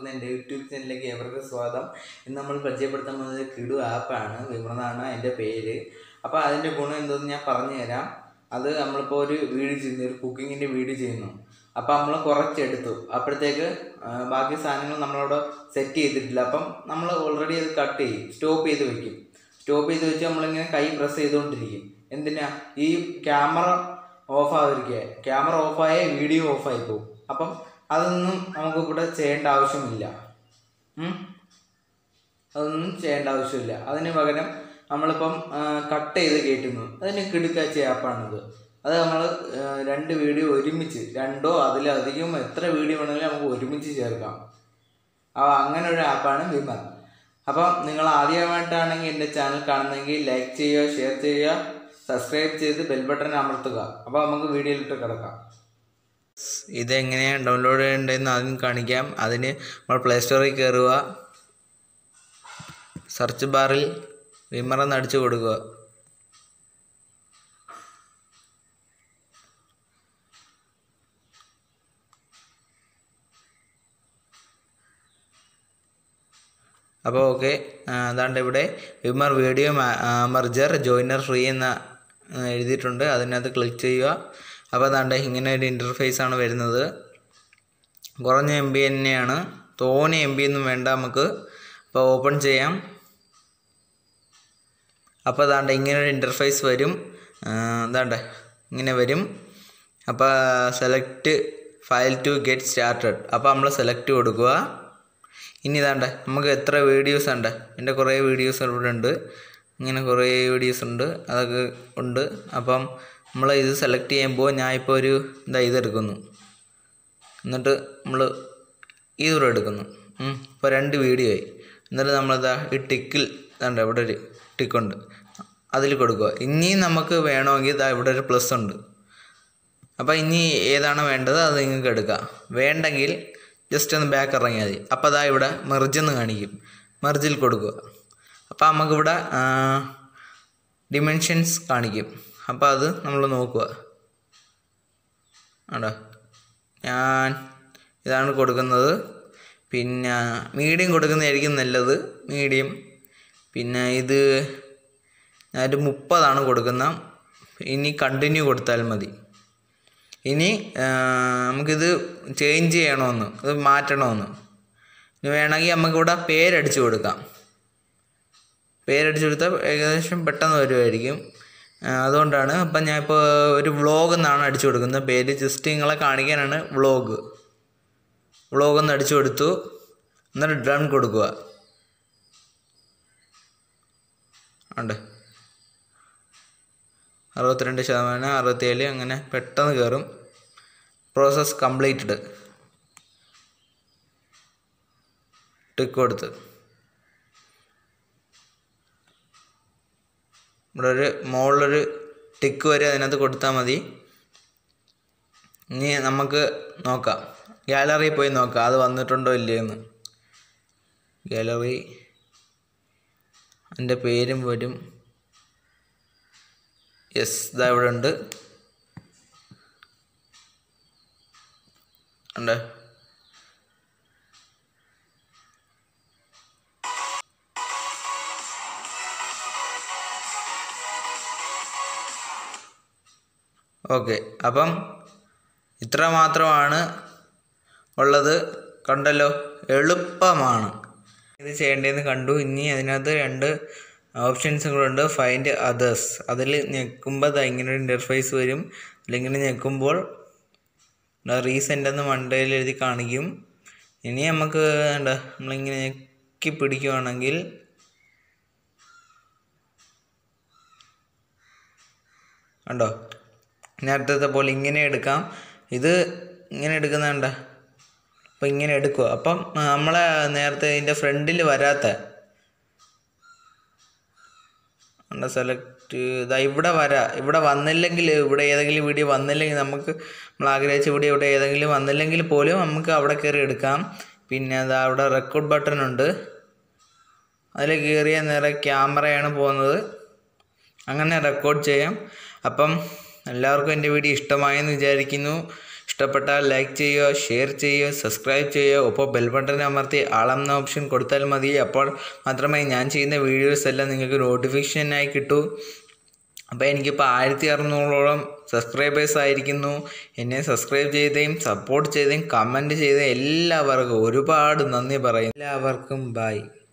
എന്ന എൻ്റെ യൂട്യൂബ് ചാനലിലേക്ക് ഏവർക്കും സ്വാഗതം ഇന്ന് നമ്മൾ പരിചയപ്പെടുത്താൻ പോകുന്നത് കിടു ആപ്പാണ് വിമൃതാണ് എൻ്റെ പേര് അപ്പോൾ അതിൻ്റെ ഗുണം എന്തെന്ന് ഞാൻ പറഞ്ഞു തരാം അത് നമ്മളിപ്പോൾ ഒരു വീഡിയോ ചെയ്യുന്നു ഒരു കുക്കിങ്ങിൻ്റെ വീഡിയോ ചെയ്യുന്നു അപ്പോൾ നമ്മൾ കുറച്ചെടുത്തു അപ്പോഴത്തേക്ക് ആ, ബാക്കി സാധനങ്ങൾ നമ്മളവിടെ സെറ്റ് ചെയ്തിട്ടില്ല അപ്പം നമ്മൾ ഓൾറെഡി അത് കട്ട് ചെയ്യും സ്റ്റോപ്പ് ചെയ്ത് വെക്കും സ്റ്റോപ്പ് ചെയ്ത് വെച്ച് നമ്മളിങ്ങനെ കൈ പ്രസ് ചെയ്തുകൊണ്ടിരിക്കും എന്തിനാ ഈ ക്യാമറ ഓഫ് ആവാതിരിക്കുക ക്യാമറ ഓഫായ വീഡിയോ ഓഫായി പോകും അപ്പം അതൊന്നും നമുക്ക് ഇവിടെ ചെയ്യേണ്ട ആവശ്യമില്ല ഉം? അതൊന്നും ചെയ്യേണ്ട ആവശ്യമില്ല അതിന് പകരം നമ്മളിപ്പം കട്ട് ചെയ്ത് കയറ്റുന്നു അതിന് കിടുക്കാച്ച ആപ്പാണിത് അത് നമ്മൾ രണ്ട് വീഡിയോ ഒരുമിച്ച് രണ്ടോ അതിലധികം എത്ര വീഡിയോ വേണമെങ്കിലും നമുക്ക് ഒരുമിച്ച് ചേർക്കാം അപ്പോൾ അങ്ങനെ ഒരു ആപ്പാണ് വിമർ അപ്പം നിങ്ങൾ ആദ്യമായിട്ടാണെങ്കിൽ എൻ്റെ ചാനൽ കാണുന്നെങ്കിൽ ലൈക്ക് ചെയ്യുക ഷെയർ ചെയ്യുക സബ്സ്ക്രൈബ് ചെയ്ത് ബെൽ ബട്ടൺ അമർത്തുക അപ്പോൾ നമുക്ക് വീഡിയോയിലിട്ട് കിടക്കാം ഇതെങ്ങനെയാണ് ഡൗൺലോഡ് ചെയ്യേണ്ടതെന്ന് ആദ്യം കാണിക്കാം അതിന് നമ്മൾ പ്ലേ സ്റ്റോറിൽ കയറുക സെർച്ച് ബാറിൽ വിമർ എന്ന് അടിച്ചു കൊടുക്കുക അപ്പോൾ ഓക്കെ അതാണ്ട് ഇവിടെ വിമർ വീഡിയോ മർജർ ജോയിനർ ഫ്രീ എന്ന ആ, എഴുതിയിട്ടുണ്ട് അതിനകത്ത് ക്ലിക്ക് ചെയ്യുക അപ്പോൾ അതാണ്ട് ഇങ്ങനെ ഒരു ഇൻ്റർഫേസ് ആണ് വരുന്നത് കുറഞ്ഞ എം ബി തന്നെയാണ് തോനെ എം ബി ഒന്നും വേണ്ട നമുക്ക് അപ്പോൾ ഓപ്പൺ ചെയ്യാം അപ്പോൾ അതാണ്ട് ഇങ്ങനെ ഒരു ഇൻ്റർഫേസ് വരും ആ, അതാണ്ട് ഇങ്ങനെ വരും അപ്പോൾ select file to get started അപ്പോൾ നമ്മൾ സെലക്ട് കൊടുക്കുക ഇനി ഇതാണ്ട് നമുക്ക് എത്ര വീഡിയോസ് ഉണ്ട് എൻ്റെ കുറേ വീഡിയോസ് ഇവിടെ ഉണ്ട് ഇങ്ങനെ കുറേ വീഡിയോസ് ഉണ്ട് അതൊക്കെ ഉണ്ട് അപ്പം നമ്മൾ ഇത് സെലക്ട് ചെയ്യുമ്പോൾ ഞാൻ ഇപ്പോൾ ഒരു ഇതാ ഇതെടുക്കുന്നു എന്നിട്ട് നമ്മൾ ഇതൂടെ എടുക്കുന്നു ഉം. ഇപ്പോൾ രണ്ട് വീഡിയോ ആയി എന്നിട്ട് നമ്മളിതാ ഈ ടിക്കിൽ ഇതാണ്ട് ഇവിടെ ഒരു ടിക്കുണ്ട് അതിൽ കൊടുക്കുക ഇനിയും നമുക്ക് വേണമെങ്കിൽ ഇതാ ഇവിടെ ഒരു പ്ലസ് ഉണ്ട് അപ്പോൾ ഇനി ഏതാണ് വേണ്ടത് അത് നിങ്ങൾക്ക് എടുക്കാം വേണ്ടെങ്കിൽ ജസ്റ്റ് ഒന്ന് ബാക്ക് ഇറങ്ങിയാൽ മതി അപ്പോൾ അതാ ഇവിടെ മെർജ് എന്ന് കാണിക്കും മെർജിൽ കൊടുക്കുക അപ്പോൾ നമുക്കിവിടെ ഡിമെൻഷൻസ് കാണിക്കും അപ്പോൾ അത് നമ്മൾ നോക്കുക ആണ്ടോ ഞാൻ ഇതാണ് കൊടുക്കുന്നത് പിന്നെ മീഡിയം കൊടുക്കുന്നതായിരിക്കും നല്ലത് മീഡിയം പിന്നെ ഇത് ഞാനൊരു മുപ്പതാണ് കൊടുക്കുന്നത് ഇനി കണ്ടിന്യൂ കൊടുത്താൽ മതി ഇനി ആ, നമുക്കിത് ചേഞ്ച് ചെയ്യണമെന്ന് ഇത് മാറ്റണമെന്ന് ഇനി വേണമെങ്കിൽ നമുക്കിവിടെ പേരടിച്ചു കൊടുക്കാം പേരടിച്ചു കൊടുത്താൽ ഏകദേശം പെട്ടെന്ന് വരുമായിരിക്കും ആ, അതുകൊണ്ടാണ് അപ്പം ഞാൻ ഇപ്പോൾ ഒരു വ്ളോഗ് എന്നാണ് അടിച്ചു കൊടുക്കുന്നത് പേര് ജസ്റ്റ് നിങ്ങളെ കാണിക്കാനാണ് വ്ളോഗ് വ്ളോഗ് ഒന്ന് അടിച്ചു കൊടുത്തു എന്നിട്ട് ഡൺ കൊടുക്കുക ഉണ്ട് അറുപത്തിരണ്ട് ശതമാനം അറുപത്തിയേഴ് അങ്ങനെ പെട്ടെന്ന് കയറും പ്രോസസ് കംപ്ലീറ്റഡ് ടിക്ക് കൊടുത്ത് ഇവിടെ ഒരു മുകളിലൊരു ടിക്ക് വരെ അതിനകത്ത് കൊടുത്താൽ മതി ഇനി നമുക്ക് നോക്കാം ഗാലറിയിൽ പോയി നോക്കാം അത് വന്നിട്ടുണ്ടോ ഇല്ലയെന്ന് ഗാലറി എൻ്റെ പേരും വരും യെസ് ഇതാ ഇവിടെ ഉണ്ട് ഉണ്ട് ഓക്കെ അപ്പം ഇത്ര മാത്രമാണ് ഉള്ളത് കണ്ടല്ലോ എളുപ്പമാണ് ഇത് ചെയ്യേണ്ടതെന്ന് കണ്ടു ഇനി അതിനകത്ത് രണ്ട് ഓപ്ഷൻസും കൂടെ ഉണ്ട് ഫൈൻഡ് അതേഴ്സ് അതിൽ ഞെക്കുമ്പോൾ ദാ ഇങ്ങനെ ഒരു ഇൻ്റർഫേസ് വരും അല്ലെങ്കിൽ ഞെക്കുമ്പോൾ റീസെൻ്റ് എന്ന് മണ്ടയിൽ എഴുതി കാണിക്കും ഇനി നമുക്ക് എന്താ നമ്മളിങ്ങനെ ഞെക്കി പിടിക്കുവാണെങ്കിൽ കണ്ടോ നേരത്തെ പോലെ ഇങ്ങനെ എടുക്കാം ഇത് ഇങ്ങനെ എടുക്കുന്നുണ്ട അപ്പം ഇങ്ങനെ എടുക്കുക അപ്പം ആ, നമ്മളെ നേരത്തെ ഇതിൻ്റെ ഫ്രണ്ടിൽ വരാത്ത സെലക്ട് ഇതാ ഇവിടെ വരാ ഇവിടെ വന്നില്ലെങ്കിൽ ഇവിടെ ഏതെങ്കിലും വീഡിയോ വന്നില്ലെങ്കിൽ നമുക്ക് നമ്മൾ ആഗ്രഹിച്ച വീഡിയോ ഇവിടെ ഏതെങ്കിലും വന്നില്ലെങ്കിൽ പോലും നമുക്ക് അവിടെ കയറി എടുക്കാം പിന്നെ അതാ അവിടെ റെക്കോർഡ് ബട്ടൺ ഉണ്ട് അതിൽ കയറിയ നേരെ ക്യാമറയാണ് പോകുന്നത് അങ്ങനെ റെക്കോർഡ് ചെയ്യാം അപ്പം എല്ലാവർക്കും എൻ്റെ വീഡിയോ ഇഷ്ടമായെന്ന് വിചാരിക്കുന്നു ഇഷ്ടപ്പെട്ടാൽ ലൈക്ക് ചെയ്യുക ഷെയർ ചെയ്യുക സബ്സ്ക്രൈബ് ചെയ്യുക ഒപ്പം ബെൽ ബട്ടൺ അമർത്തി ആളെന്ന ഓപ്ഷൻ കൊടുത്താൽ മതി അപ്പോൾ മാത്രമേ ഞാൻ ചെയ്യുന്ന വീഡിയോസ് എല്ലാം നിങ്ങൾക്ക് നോട്ടിഫിക്കേഷനായി കിട്ടൂ അപ്പോൾ എനിക്കിപ്പോൾ ആയിരത്തി അറുന്നൂറോളം സബ്സ്ക്രൈബേഴ്സ് ആയിരിക്കുന്നു എന്നെ സബ്സ്ക്രൈബ് ചെയ്തേയും സപ്പോർട്ട് ചെയ്തേയും കമൻറ്റ് ചെയ്ത എല്ലാവർക്കും ഒരുപാട് നന്ദി പറയും എല്ലാവർക്കും ബൈ